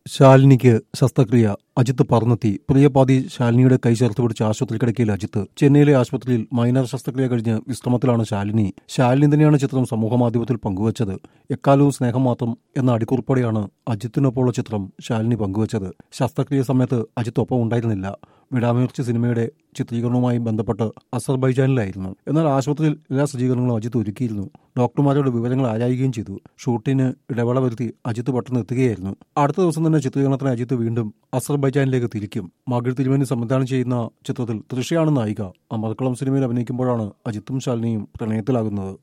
ശാലിനിക്ക് ശസ്ത്രക്രിയ അജിത്ത് പറന്നെത്തി പ്രിയപാതി ശാലിനിയുടെ കൈ ചേർത്ത് പിടിച്ച് ആശുപത്രി കിടക്കയിൽ അജിത്ത് ചെന്നൈയിലെ ആശുപത്രിയിൽ മൈനർ ശസ്ത്രക്രിയ കഴിഞ്ഞ് വിശ്രമത്തിലാണ് ശാലിനി ശാലിനി തന്നെയാണ് ചിത്രം സമൂഹമാധ്യമത്തിൽ പങ്കുവച്ചത് എക്കാലവും സ്നേഹം മാത്രം എന്ന അടിക്കുറിപ്പോടെയാണ് അജിത്തിനൊപ്പമുള്ള ചിത്രം ശാലിനി പങ്കുവച്ചത് ശസ്ത്രക്രിയ സമയത്ത് അജിത്ത് ഒപ്പം ഉണ്ടായിരുന്നില്ല വിടാമീർച്ചി സിനിമയുടെ ചിത്രീകരണവുമായി ബന്ധപ്പെട്ട് അസർബൈജാനിലായിരുന്നു എന്നാൽ ആശുപത്രിയിൽ എല്ലാ സജ്ജീകരണങ്ങളും അജിത്ത് ഒരുക്കിയിരുന്നു ഡോക്ടർമാരുടെ വിവരങ്ങൾ ആരായുകയും ചെയ്തു ഷൂട്ടിന് ഇടവേള വരുത്തി അജിത്ത് പെട്ടെന്ന് എത്തുകയായിരുന്നു അടുത്ത ദിവസം തന്നെ ചിത്രീകരണത്തിന് അജിത്ത് വീണ്ടും അസർബൈജാനിലേക്ക് തിരിക്കും മകൾ തിരുമേനി സംവിധാനം ചെയ്യുന്ന ചിത്രത്തിൽ തൃഷയാണ് നായിക അമർക്കളം സിനിമയിൽ അഭിനയിക്കുമ്പോഴാണ് അജിത്തും ശാലിനിയും പ്രണയത്തിലാകുന്നത്